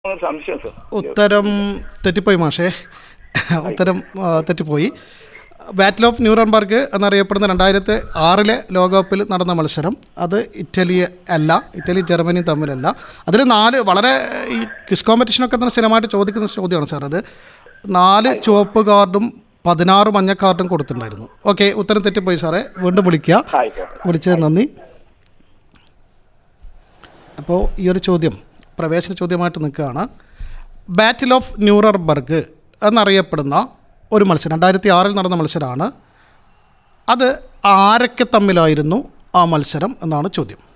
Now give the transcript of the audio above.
ഒരു സംശയം സർ ഉത്തരം തെറ്റിപ്പോയി മാഷേ ഉത്തരം ആ, തെറ്റിപ്പോയി ബാറ്റിൽ ഓഫ് ന്യൂറംബർഗ് എന്നറിയപ്പെടുന്ന രണ്ടായിരത്തി ആറിലെ ലോകകപ്പിൽ നടന്ന മത്സരം അത് ഇറ്റലി അല്ല ഇറ്റലി ജർമ്മനിയും തമ്മിലല്ല അതിൽ നാല് വളരെ ഈ ക്വിസ് കോമ്പറ്റീഷനൊക്കെ തന്നെ സ്ഥിരമായിട്ട് ചോദിക്കുന്ന ചോദ്യമാണ് സാർ അത് നാല് ചുവപ്പ് കാർഡും പതിനാറ് മഞ്ഞ കാർഡും കൊടുത്തിട്ടുണ്ടായിരുന്നു ഓക്കെ ഉത്തരം തെറ്റിപ്പോയി സാറേ വീണ്ടും വിളിക്കുക ആയിക്കോട്ടെ വിളിച്ചത് നന്ദി അപ്പോൾ ഈ ഒരു ചോദ്യം പ്രവേശന ചോദ്യമായിട്ട് നിൽക്കുകയാണ് ബാറ്റിൽ ഓഫ് ന്യൂറർബർഗ് എന്നറിയപ്പെടുന്ന ഒരു മത്സരം രണ്ടായിരത്തി ആറിൽ നടന്ന മത്സരമാണ് അത് ആരൊക്കെ തമ്മിലായിരുന്നു ആ മത്സരം എന്നാണ് ചോദ്യം